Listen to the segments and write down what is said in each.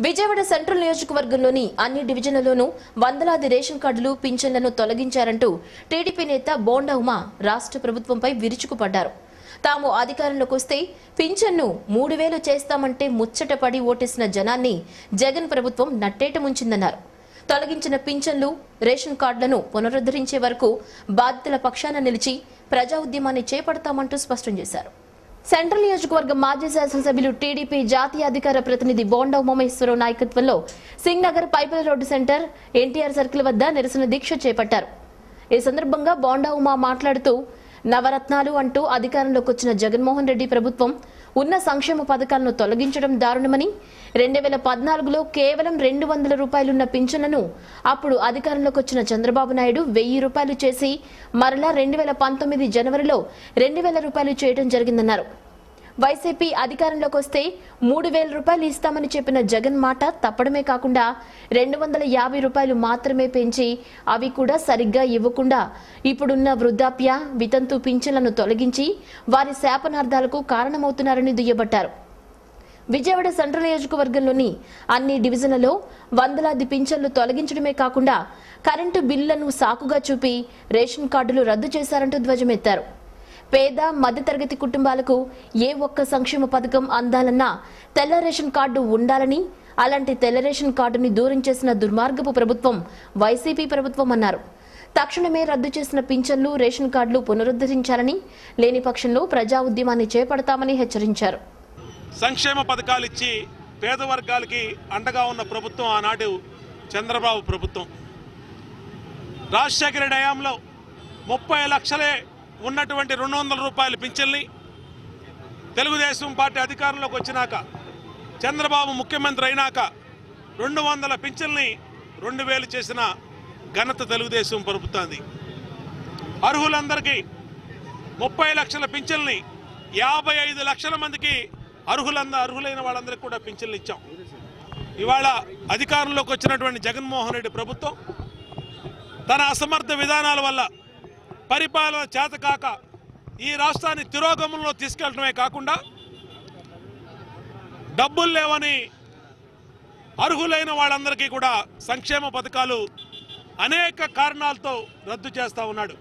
Vijayawada central నియోజకవర్గంలోని అన్ని డివిజన్లలోనూ వందలాది రేషన్ కార్డులు పింఛన్లను తొలగించారంటూ టీడీపీ నేత బోండా ఉమా రాష్ట్ర ప్రభుత్వంపై విరుచుకుపడ్డారు తాము అధికారంలోకి వస్తే పింఛన్ను మూడు వేలు చేస్తామంటే ముచ్చటపడి ఓటేసిన జనాన్ని జగన్ ప్రభుత్వం నట్టేట ముంచిందన్నారు తొలగించిన పింఛన్లు రేషన్ కార్డులను పునరుద్ధరించే వరకు బాధితుల పక్షాన నిలిచి ప్రజా ఉద్యమాన్ని చేపడతామంటూ స్పష్టం చేశారు సెంట్రల్ నియోజకవర్గం మాజీ శాసనసభ్యులు టీడీపీ జాతీయ అధికార ప్రతినిధి బోండా ఉమామేశ్వరరావు నాయకత్వంలో సింగ్ నగర్ పైపుల రోడ్డు సెంటర్ ఎన్టీఆర్ సర్కిల్ వద్ద నిరసన దీక్ష చేపట్టారు ఈ సందర్భంగా బోండా ఉమా మాట్లాడుతూ నవరత్నాలు అంటూ అధికారంలోకి వచ్చిన జగన్మోహన్ రెడ్డి ప్రభుత్వం ఉన్న సంక్షేమ పథకాలను తొలగించడం దారుణమని రెండు వేల పద్నాలుగులో కేవలం రెండు వందల రూపాయలున్న పింఛన్లను అప్పుడు అధికారంలోకి వచ్చిన చంద్రబాబు నాయుడు వెయ్యి రూపాయలు చేసి మరలా రెండు వేల పంతొమ్మిది జనవరిలో రెండు వేల రూపాయలు చేయడం జరిగిందన్నారు వైసీపీ అధికారంలోకి వస్తే మూడు వేల రూపాయలు ఇస్తామని చెప్పిన జగన్ మాట తప్పడమే కాకుండా రెండు వందల యాభై రూపాయలు మాత్రమే పెంచి అవి కూడా సరిగ్గా ఇవ్వకుండా ఇప్పుడున్న వృద్ధాప్య వితంతు పింఛన్లను తొలగించి వారి శాపనార్థాలకు కారణమవుతున్నారని దుయ్యబట్టారు విజయవాడ సెంట్రల్ నియోజకవర్గంలోని అన్ని డివిజన్లలో వందలాది పింఛన్లు తొలగించడమే కాకుండా కరెంటు బిల్లులను సాకుగా చూపి రేషన్ కార్డులు రద్దు చేశారంటూ ధ్వజమెత్తారు పేద మధ్యతరగతి కుటుంబాలకు ఏ ఒక్క సంక్షేమ పథకం అందాలన్నా తెల్ల రేషన్ కార్డు ఉండాలని అలాంటి తెల్ల రేషన్ కార్డుని దూరం చేసిన దుర్మార్గపు ప్రభుత్వం వైసీపీ ప్రభుత్వం అన్నారు తక్షణమే రద్దు చేసిన పింఛన్లు రేషన్ కార్డులు పునరుద్ధరించాలని లేని పక్షంలో ప్రజా ఉద్యమాన్ని చేపడతామని హెచ్చరించారు సంక్షేమ పథకాలు ఇచ్చి పేద వర్గాలకి అండగా ఉన్న ప్రభుత్వం ఆనాడు చంద్రబాబు ప్రభుత్వం రాజశేఖర రెడ్డి హయాంలో ముప్పై లక్షలే ఉన్నటువంటి రెండు వందల రూపాయల పింఛన్ని తెలుగుదేశం పార్టీ అధికారంలోకి వచ్చినాక చంద్రబాబు ముఖ్యమంత్రి అయినాక రెండు వందల పింఛన్ని రెండు వేలు చేసిన ఘనత తెలుగుదేశం ప్రభుత్వాన్ని అర్హులందరికీ ముప్పై లక్షల పింఛన్ని యాభై ఐదు లక్షల మందికి అర్హులంద అర్హులైన వాళ్ళందరికీ కూడా పింఛన్లు ఇచ్చాం ఇవాళ అధికారంలోకి వచ్చినటువంటి జగన్మోహన్ రెడ్డి ప్రభుత్వం తన అసమర్థ విధానాల వల్ల పరిపాలన చేతకాక ఈ రాష్ట్రాన్ని తిరోగమనంలో తీసుకెళ్ళటమే కాకుండా డబ్బులు లేవని అర్హులైన వాళ్ళందరికీ కూడా సంక్షేమ పథకాలు అనేక కారణాలతో రద్దు చేస్తూ ఉన్నాడు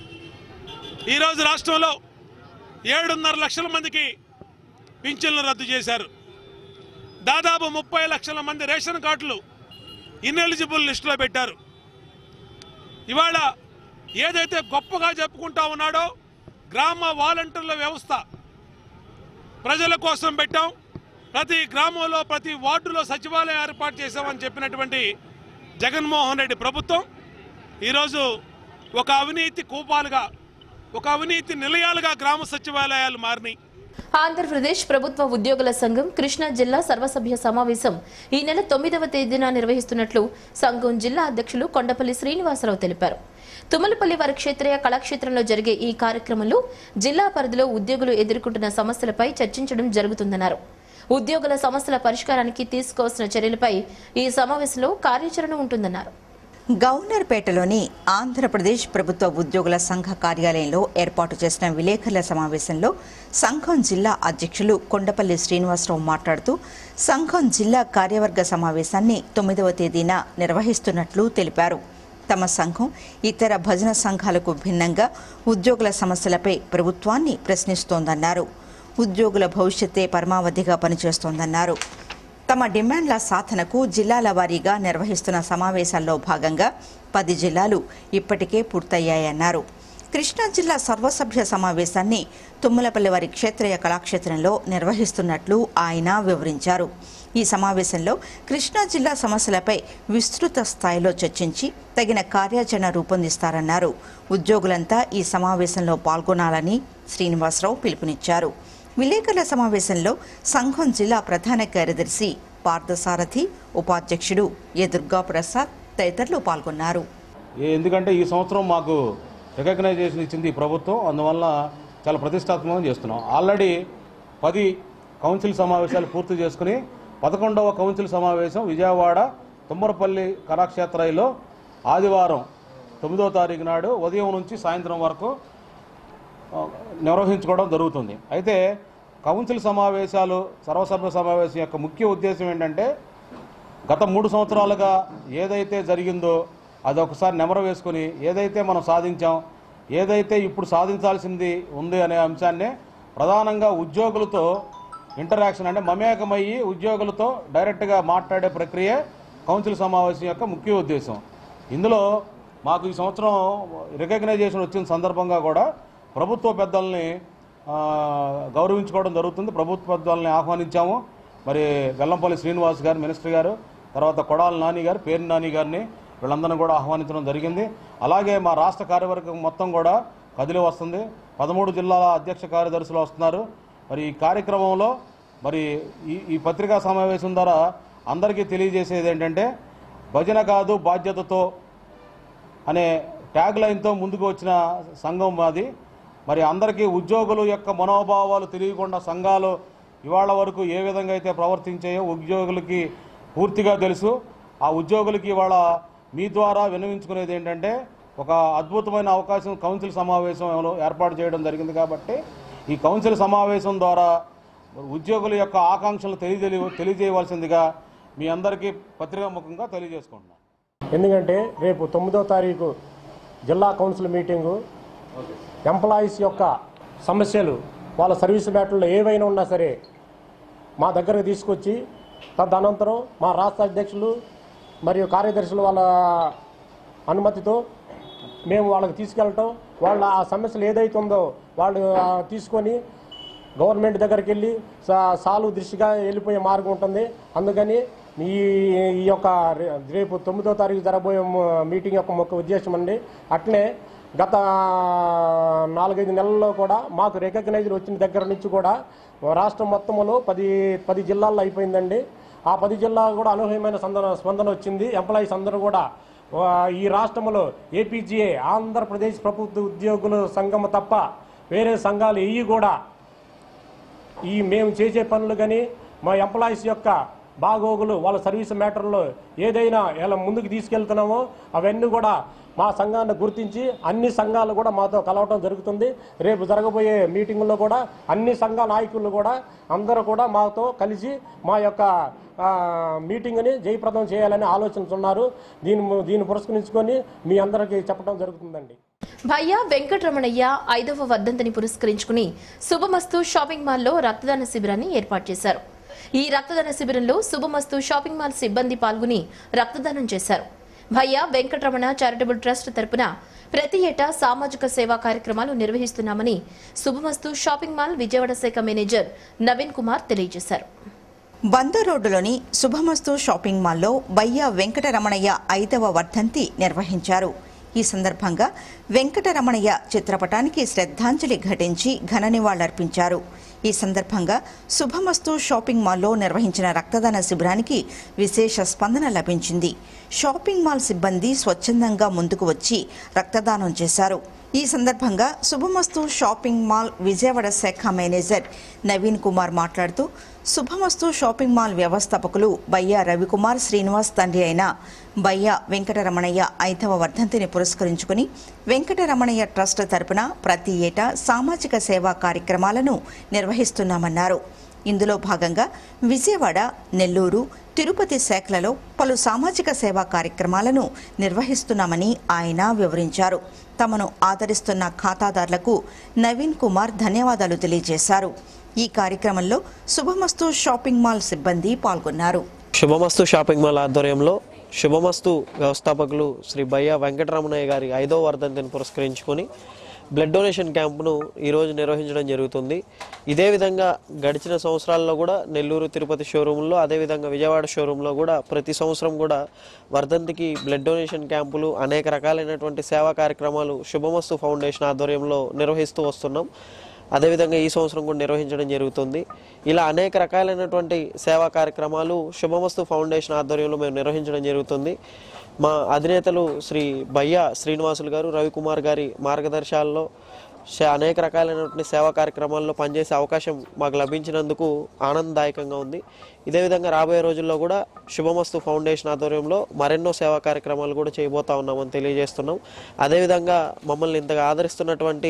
ఈరోజు రాష్ట్రంలో ఏడున్నర లక్షల మందికి పింఛన్లు రద్దు చేశారు దాదాపు ముప్పై లక్షల మంది రేషన్ కార్డులు ఇన్ఎలిజిబుల్ లిస్టులో పెట్టారు ఇవాళ ఏదైతే గొప్పగా చెప్పుకుంటా ఉన్నాడో గ్రామ వాలంటీర్ల వ్యవస్థ ప్రజల కోసం పెట్టాం ప్రతి గ్రామంలో ప్రతి వార్డులో సచివాలయం ఏర్పాటు చేశామని చెప్పినటువంటి జగన్మోహన్ రెడ్డి ప్రభుత్వం ఈరోజు ఒక అవినీతి కూపాలుగా ఒక అవినీతి నిలయాలుగా గ్రామ సచివాలయాలు మారినాయి ఆంధ్రప్రదేశ్ ప్రభుత్వ ఉద్యోగుల సంఘం కృష్ణా జిల్లా సర్వసభ్య సమావేశం ఈ నెల తొమ్మిదవ తేదీన నిర్వహిస్తున్నట్లు సంఘం జిల్లా అధ్యక్షులు కొండపల్లి శ్రీనివాసరావు తెలిపారు తుమ్మలపల్లి వారి క్షేత్రీయ కళాక్షేత్రంలో జరిగే ఈ కార్యక్రమంలో జిల్లా పరిధిలో ఉద్యోగులు ఎదుర్కొంటున్న సమస్యలపై చర్చించడం జరుగుతుందన్నారు ఉద్యోగుల సమస్యల పరిష్కారానికి తీసుకోవాల్సిన చర్యలపై ఈ సమావేశంలో కార్యాచరణ ఉంటుందన్నారు గవర్నర్పేటలోని ఆంధ్రప్రదేశ్ ప్రభుత్వ ఉద్యోగుల సంఘ కార్యాలయంలో ఏర్పాటు చేసిన విలేకరుల సమావేశంలో సంఘం జిల్లా అధ్యక్షులు కొండపల్లి శ్రీనివాసరావు మాట్లాడుతూ సంఘం జిల్లా కార్యవర్గ సమావేశాన్ని తొమ్మిదవ తేదీన నిర్వహిస్తున్నట్లు తెలిపారు తమ సంఘం ఇతర భజన సంఘాలకు భిన్నంగా ఉద్యోగుల సమస్యలపై ప్రభుత్వాన్ని ప్రశ్నిస్తోందన్నారు ఉద్యోగుల భవిష్యత్తే పరమావధిగా పనిచేస్తోందన్నారు తమ డిమాండ్ల సాధనకు జిల్లాల వారీగా నిర్వహిస్తున్న సమావేశాల్లో భాగంగా పది జిల్లాలు ఇప్పటికే పూర్తయ్యాయన్నారు కృష్ణా జిల్లా సర్వసభ్య సమావేశాన్ని తుమ్మలపల్లి వారి క్షేత్రీయ కళాక్షేత్రంలో నిర్వహిస్తున్నట్లు ఆయన వివరించారు ఈ సమావేశంలో కృష్ణా జిల్లా సమస్యలపై విస్తృత స్థాయిలో చర్చించి తగిన కార్యాచరణ రూపొందిస్తారన్నారు ఉద్యోగులంతా ఈ సమావేశంలో పాల్గొనాలని శ్రీనివాసరావు పిలుపునిచ్చారు విలేకరుల సమావేశంలో సంఘం జిల్లా ప్రధాన కార్యదర్శి పార్థసారథి ఉపాధ్యక్షుడు ఏ దుర్గాప్రసాద్ తదితరులు పాల్గొన్నారు ఏ- ఎందుకంటే ఈ సంవత్సరం మాకు రికగ్నైజేషన్ ఇచ్చింది ఈ ప్రభుత్వం అందువల్ల చాలా ప్రతిష్టాత్మకంగా చేస్తున్నాం ఆల్రెడీ పది కౌన్సిల్ సమావేశాలు పూర్తి చేసుకుని పదకొండవ కౌన్సిల్ సమావేశం విజయవాడ తుమ్మరపల్లి కళాక్షేత్రాయిలో ఆదివారం తొమ్మిదవ తారీఖు నాడు ఉదయం నుంచి సాయంత్రం వరకు ఆ, నిర్వహించుకోవడం జరుగుతుంది అయితే కౌన్సిల్ సమావేశాలు సర్వసభ్య సమావేశం యొక్క ముఖ్య ఉద్దేశం ఏంటంటే గత మూడు సంవత్సరాలుగా ఏదైతే జరిగిందో అది ఒకసారి నెమరు వేసుకుని ఏదైతే మనం సాధించాం ఏదైతే ఇప్పుడు సాధించాల్సింది ఉంది అనే అంశాన్ని ప్రధానంగా ఉద్యోగులతో ఇంటరాక్షన్ అంటే మమేకమయ్యి ఉద్యోగులతో డైరెక్ట్గా మాట్లాడే ప్రక్రియ కౌన్సిల్ సమావేశం యొక్క ముఖ్య ఉద్దేశం ఇందులో మాకు ఈ సంవత్సరం రికగ్నైజేషన్ వచ్చిన సందర్భంగా కూడా ప్రభుత్వ పెద్దల్ని ఆ, గౌరవించుకోవడం జరుగుతుంది ప్రభుత్వ పెద్దల్ని ఆహ్వానించాము మరి వెల్లంపల్లి శ్రీనివాస్ గారు మినిస్టర్ గారు తర్వాత కొడాల నాని గారు పేరు నాని గారిని వీళ్ళందరినీ కూడా ఆహ్వానించడం జరిగింది అలాగే మా రాష్ట్ర కార్యవర్గం మొత్తం కూడా కదిలి వస్తుంది పదమూడు జిల్లాల అధ్యక్ష కార్యదర్శులు వస్తున్నారు మరి ఈ కార్యక్రమంలో మరి ఈ ఈ పత్రికా సమావేశం ద్వారా అందరికీ తెలియజేసేది ఏంటంటే భజన కాదు బాధ్యతతో అనే ట్యాగ్ లైన్తో ముందుకు వచ్చిన సంఘం మాది మరి అందరికీ ఉద్యోగుల యొక్క మనోభావాలు తెలియకుండా సంఘాలు ఇవాళ వరకు ఏ విధంగా అయితే ప్రవర్తించాయో ఉద్యోగులకి పూర్తిగా తెలుసు ఆ ఉద్యోగులకి ఇవాళ మీ ద్వారా విన్నవించుకునేది ఏంటంటే ఒక అద్భుతమైన అవకాశం కౌన్సిల్ సమావేశంలో ఏర్పాటు చేయడం జరిగింది కాబట్టి ఈ కౌన్సిల్ సమావేశం ద్వారా ఉద్యోగుల యొక్క ఆకాంక్షలు తెలియజేయ తెలియజేయవలసిందిగా మీ అందరికీ పత్రికాముఖంగా తెలియజేసుకుంటున్నాను ఎందుకంటే రేపు తొమ్మిదో తారీఖు జిల్లా కౌన్సిల్ మీటింగు ఎంప్లాయీస్ యొక్క సమస్యలు వాళ్ళ సర్వీస్ మ్యాటర్లో ఏవైనా ఉన్నా సరే మా దగ్గరకు తీసుకొచ్చి తదనంతరం మా రాష్ట్ర అధ్యక్షులు మరియు కార్యదర్శులు వాళ్ళ అనుమతితో మేము వాళ్ళకి తీసుకెళ్ళటం వాళ్ళ ఆ సమస్యలు ఏదైతే ఉందో వాళ్ళు ఆ, తీసుకొని గవర్నమెంట్ దగ్గరికి వెళ్ళి సా- సాల్వ్ దృష్టిగా వెళ్ళిపోయే మార్గం ఉంటుంది అందుకని ఈ ఈ యొక్క రే- రేపు తొమ్మిదో తారీఖు జరగబోయే మ- మీటింగ్ యొక్క ముఖ్య ఉద్దేశం అండి అట్లనే గత నాలుగైదు నెలల్లో కూడా మాకు రికగ్నైజర్ వచ్చిన దగ్గర నుంచి కూడా రాష్ట్రం మొత్తంలో పది పది జిల్లాల్లో అయిపోయిందండి ఆ పది జిల్లాలు కూడా అనూహ్యమైన స్పందన స్పందన వచ్చింది ఎంప్లాయీస్ అందరూ కూడా ఆ, ఈ రాష్ట్రంలో ఏపీజీఏ ఆంధ్రప్రదేశ్ ప్రభుత్వ ఉద్యోగుల సంఘం తప్ప వేరే సంఘాలు ఏవి కూడా ఈ మేము చేసే పనులు కానీ మా ఎంప్లాయీస్ యొక్క బాగోగులు వాళ్ళ సర్వీస్ మ్యాటర్లో ఏదైనా ఎలా ముందుకు తీసుకెళ్తున్నామో అవన్నీ కూడా మా సంఘాన్ని గుర్తించి అన్ని సంఘాలు కూడా మాతో కలవటం జరుగుతుంది రేపు జరగబోయే మీటింగుల్లో కూడా అన్ని సంఘ నాయకులు కూడా అందరూ కూడా మాతో కలిసి మా యొక్క ఆ, మీటింగ్ని జయప్రదం చేయాలని ఆలోచిస్తున్నారు దీన్ని దీన్ని పురస్కరించుకొని మీ అందరికీ చెప్పడం జరుగుతుందండి భయ్య వెంకటరమణయ్య ఐదవ వర్ధంతిని పురస్కరించుకుని శుభమస్తు షాపింగ్ మాల్లో రక్తదాన శిబిరాన్ని ఏర్పాటు చేశారు ఈ రక్తదాన శిబిరంలో శుభమస్తు షాపింగ్ మాల్ సిబ్బంది పాల్గొని రక్తదానం చేశారు భయ్య వెంకటరమణ చారిటబుల్ ట్రస్ట్ తరపున ప్రతి ఏటా సామాజిక సేవా కార్యక్రమాలు నిర్వహిస్తున్నామని శుభమస్తు షాపింగ్ మాల్ విజయవాడ శాఖ మేనేజర్ నవీన్ కుమార్ తెలియజేశారు బందర్ రోడ్డులోని శుభమస్తు షాపింగ్ మాల్లో బయ్య వెంకటరమణయ్య ఐదవ వర్ధంతి నిర్వహించారు ఈ సందర్భంగా వెంకటరమణయ్య చిత్రపటానికి శ్రద్ధాంజలి ఘటించి ఘన నివాళులర్పించారు ఈ సందర్భంగా శుభమస్తు షాపింగ్ మాల్లో నిర్వహించిన రక్తదాన శిబిరానికి విశేష స్పందన లభించింది షాపింగ్ మాల్ సిబ్బంది స్వచ్ఛందంగా ముందుకు వచ్చి రక్తదానం చేశారు ఈ సందర్భంగా శుభమస్తు షాపింగ్ మాల్ విజయవాడ శాఖ మేనేజర్ నవీన్ కుమార్ మాట్లాడుతూ శుభమస్తు షాపింగ్ మాల్ వ్యవస్థాపకులు బయ్య రవికుమార్ శ్రీనివాస్ తండ్రి అయిన బయ్య వెంకటరమణయ్య ఐదవ వర్ధంతిని పురస్కరించుకుని వెంకటరమణయ్య ట్రస్ట్ తరపున ప్రతి ఏటా సామాజిక సేవా కార్యక్రమాలను నిర్వహిస్తున్నామన్నారు ఇందులో భాగంగా విజయవాడ నెల్లూరు తిరుపతి శాఖలలో పలు సామాజిక సేవా కార్యక్రమాలను నిర్వహిస్తున్నామని ఆయన వివరించారు తమను ఆదరిస్తున్న ఖాతాదారులకు నవీన్ కుమార్ ధన్యవాదాలు తెలియజేశారు ఈ కార్యక్రమంలో శుభమస్తు షాపింగ్ మాల్ సిబ్బంది పాల్గొన్నారు శుభమస్తు షాపింగ్ మాల్ ఆధ్వర్యంలో శుభమస్తు వ్యవస్థాపకులు శ్రీ బయ్య వెంకటరమణయ్య గారి ఐదో వర్ధంతిని పురస్కరించుకొని బ్లడ్ డొనేషన్ క్యాంపును ఈరోజు నిర్వహించడం జరుగుతుంది ఇదే విధంగా గడిచిన సంవత్సరాల్లో కూడా నెల్లూరు తిరుపతి షోరూంలో అదేవిధంగా విజయవాడ షోరూంలో కూడా ప్రతి సంవత్సరం కూడా వర్ధంతికి బ్లడ్ డొనేషన్ క్యాంపులు అనేక రకాలైనటువంటి సేవా కార్యక్రమాలు శుభమస్తు ఫౌండేషన్ ఆధ్వర్యంలో నిర్వహిస్తూ వస్తున్నాం అదేవిధంగా ఈ సంవత్సరం కూడా నిర్వహించడం జరుగుతుంది ఇలా అనేక రకాలైనటువంటి సేవా కార్యక్రమాలు శుభమస్తు ఫౌండేషన్ ఆధ్వర్యంలో మేము నిర్వహించడం జరుగుతుంది మా అధినేతలు శ్రీ బయ్య శ్రీనివాసులు గారు రవికుమార్ గారి మార్గదర్శకాల్లో శ- అనేక రకాలైనటువంటి సేవా కార్యక్రమాల్లో పనిచేసే అవకాశం మాకు లభించినందుకు ఆనందదాయకంగా ఉంది ఇదే విధంగా రాబోయే రోజుల్లో కూడా శుభమస్తు ఫౌండేషన్ ఆధ్వర్యంలో మరెన్నో సేవా కార్యక్రమాలు కూడా చేయబోతా ఉన్నామని తెలియజేస్తున్నాం అదేవిధంగా మమ్మల్ని ఇంతగా ఆదరిస్తున్నటువంటి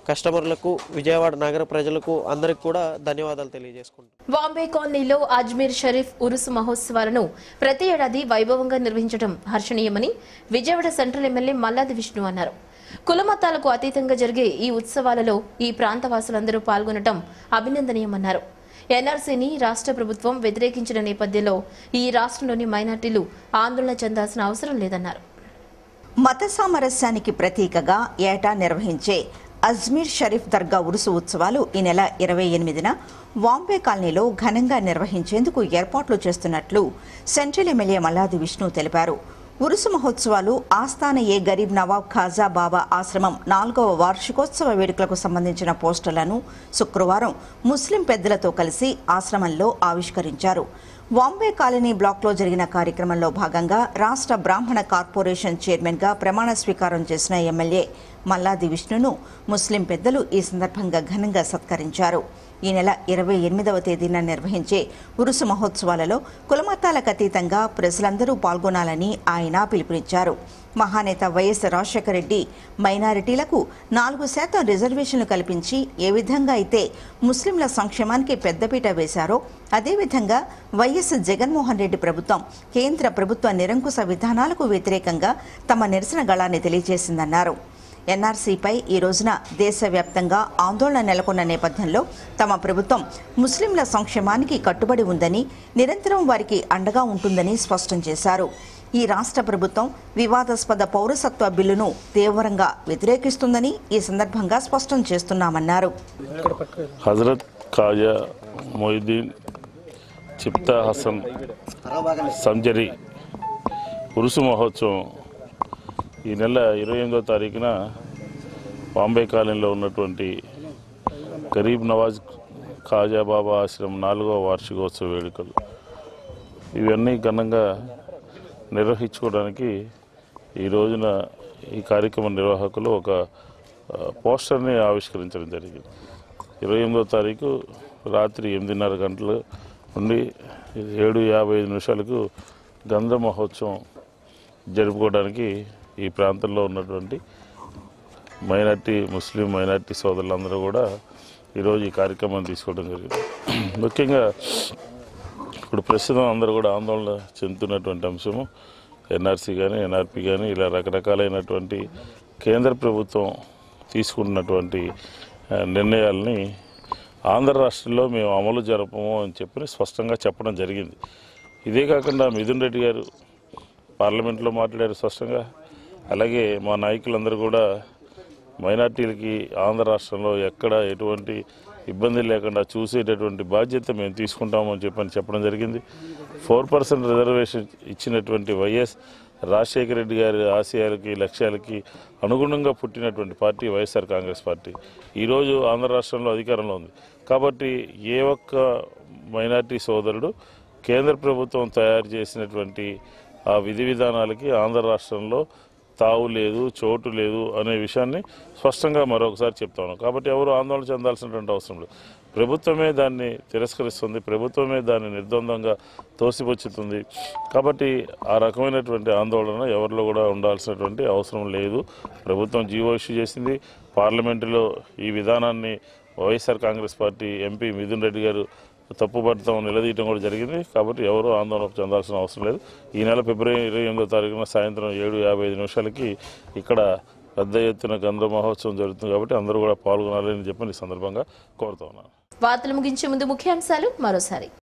కస్టమర్లకు విజయవాడ నగర ప్రజలకు అందరికి కూడా ధన్యవాదాలు తెలియజేసుకుంటున్నాను బాంబే కాలనీలో అజ్మీర్ షరీఫ్ ఉరుసు మహోత్సవాలను ప్రతి ఏడాది వైభవంగా నిర్వహించడం హర్షణీయమని విజయవాడ సెంట్రల్ ఎమ్మెల్యే మల్లాది విష్ణు అన్నారు కులమతాలకు అతీతంగా జరిగే ఈ ఉత్సవాలలో ఈ ప్రాంత వాసులందరూ పాల్గొనడం అభినందనీయమన్నారు ఎన్ఆర్సీని రాష్ట్ర ప్రభుత్వం వ్యతిరేకించిన నేపథ్యంలో ఈ రాష్ట్రంలోని మైనార్టీలు ఆందోళన చెందాల్సిన అవసరం లేదన్నారు మత సామరస్యానికి ప్రతీకగా ఏటా నిర్వహించే అజ్మీర్ షరీఫ్ దర్గా ఉరుసు ఉత్సవాలు ఈ నెల ఇరవై ఎనిమిదిన వాంబే కాలనీలో ఘనంగా నిర్వహించేందుకు ఏర్పాట్లు చేస్తున్నట్లు సెంట్రల్ ఎమ్మెల్యే మల్లాది విష్ణు తెలిపారు ఉరుసు మహోత్సవాలు ఆస్థాన ఏ గరీబ్ నవాబ్ ఖాజా బాబా ఆశ్రమం నాలుగవ వార్షికోత్సవ వేడుకలకు సంబంధించిన పోస్టర్లను శుక్రవారం ముస్లిం పెద్దలతో కలిసి ఆశ్రమంలో ఆవిష్కరించారు వాంబే కాలనీ బ్లాక్లో జరిగిన కార్యక్రమంలో భాగంగా రాష్ట్ర బ్రాహ్మణ కార్పొరేషన్ చైర్మన్గా ప్రమాణ స్వీకారం చేసిన ఎమ్మెల్యే మల్లాది విష్ణును ముస్లిం పెద్దలు ఈ సందర్భంగా ఘనంగా సత్కరించారు ఈ నెల ఇరవై ఎనిమిదవ తేదీన నిర్వహించే ఉరుసు మహోత్సవాలలో కులమతాలకు అతీతంగా ప్రజలందరూ పాల్గొనాలని ఆయన పిలుపునిచ్చారు మహానేత వైఎస్ రాజశేఖర రెడ్డి మైనారిటీలకు నాలుగు శాతం రిజర్వేషన్లు కల్పించి ఏ విధంగా అయితే ముస్లింల సంక్షేమానికి పెద్దపీట వేశారో అదేవిధంగా వైఎస్ జగన్మోహన్ రెడ్డి ప్రభుత్వం కేంద్ర ప్రభుత్వ నిరంకుశ విధానాలకు వ్యతిరేకంగా తమ నిరసన గళాన్ని తెలియజేసిందన్నారు ఎన్ఆర్సీపై ఈ రోజున దేశవ్యాప్తంగా ఆందోళన నెలకొన్న నేపథ్యంలో తమ ప్రభుత్వం ముస్లింల సంక్షేమానికి కట్టుబడి ఉందని నిరంతరం వారికి అండగా ఉంటుందని స్పష్టం చేశారు ఈ రాష్ట్ర ప్రభుత్వం వివాదాస్పద పౌరసత్వ బిల్లును తీవ్రంగా వ్యతిరేకిస్తుందని ఈ సందర్భంగా స్పష్టం చేస్తున్నామన్నారు హజరత్ ఖాజా మొయిద్దీన్ చిప్తా హసన్ సంజరి ఉరుసు మహోత్సవం ఈ నెల ఇరవై ఎనిమిదో తారీఖున బాంబే కాలనీలో ఉన్నటువంటి గరీబ్ నవాజ్ ఖాజా బాబా ఆశ్రమం నాలుగవ వార్షికోత్సవ వేడుకలు ఇవన్నీ ఘనంగా నిర్వహించుకోవడానికి ఈ రోజున ఈ కార్యక్రమ నిర్వాహకులు ఒక ఆ, పోస్టర్ని ఆవిష్కరించడం జరిగింది ఇరవై ఎనిమిదో తారీఖు రాత్రి ఎనిమిదిన్నర గంటలు నుండి ఏడు యాభై ఐదు నిమిషాలకు గంధ మహోత్సవం జరుపుకోవడానికి ఈ ప్రాంతంలో ఉన్నటువంటి మైనార్టీ ముస్లిం మైనార్టీ సోదరులందరూ కూడా ఈరోజు ఈ కార్యక్రమాన్ని తీసుకోవడం జరిగింది ముఖ్యంగా ఇప్పుడు ప్రస్తుతం అందరూ కూడా ఆందోళన చెందుతున్నటువంటి అంశము ఎన్ఆర్సీ కానీ ఎన్ఆర్పి కానీ ఇలా రకరకాలైనటువంటి కేంద్ర ప్రభుత్వం తీసుకుంటున్నటువంటి ఆ, నిర్ణయాల్ని ఆంధ్ర రాష్ట్రంలో మేము అమలు జరపము అని చెప్పి స్పష్టంగా చెప్పడం జరిగింది ఇదే కాకుండా మిథున్ రెడ్డి గారు పార్లమెంట్లో మాట్లాడారు స్పష్టంగా అలాగే మా నాయకులందరూ కూడా మైనార్టీలకి ఆంధ్ర రాష్ట్రంలో ఎక్కడ ఎటువంటి ఇబ్బంది లేకుండా చూసేటటువంటి బాధ్యత మేము తీసుకుంటామని చెప్పని చెప్పడం జరిగింది ఫోర్ పర్సెంట్ రిజర్వేషన్ ఇచ్చినటువంటి వైఎస్ రాజశేఖర రెడ్డి గారి ఆశయాలకి లక్ష్యాలకి అనుగుణంగా పుట్టినటువంటి పార్టీ వైఎస్ఆర్ కాంగ్రెస్ పార్టీ ఈరోజు ఆంధ్ర రాష్ట్రంలో అధికారంలో ఉంది కాబట్టి ఏ ఒక్క మైనార్టీ సోదరుడు కేంద్ర ప్రభుత్వం తయారు చేసినటువంటి ఆ విధి విధానాలకి ఆంధ్ర రాష్ట్రంలో తావు లేదు చోటు లేదు అనే విషయాన్ని స్పష్టంగా మరొకసారి చెప్తాను కాబట్టి ఎవరు ఆందోళన చెందాల్సినటువంటి అవసరం లేదు ప్రభుత్వమే దాన్ని తిరస్కరిస్తుంది ప్రభుత్వమే దాన్ని నిర్ద్వందంగా తోసిపుచ్చుతుంది కాబట్టి ఆ రకమైనటువంటి ఆందోళన ఎవరిలో కూడా ఉండాల్సినటువంటి అవసరం లేదు ప్రభుత్వం జీవో ఇష్యూ చేసింది పార్లమెంటులో ఈ విధానాన్ని YSR Congress party MP Mithun Reddy గారు తప్పుపడతాం నిలదీయటం కూడా జరిగింది కాబట్టి ఎవరు ఆందోళన చెందాల్సిన అవసరం లేదు ఈ నెల ఫిబ్రవరి ఇరవై ఎనిమిదో తారీఖున సాయంత్రం ఏడు యాభై ఐదు నిమిషాలకి ఇక్కడ పెద్ద ఎత్తున గంధ మహోత్సవం జరుగుతుంది కాబట్టి అందరూ కూడా పాల్గొనాలని చెప్పి ఈ సందర్భంగా కోరుతా ఉన్నాను వార్తలు ముగించే ముందు ముఖ్యాంశాలు మరోసారి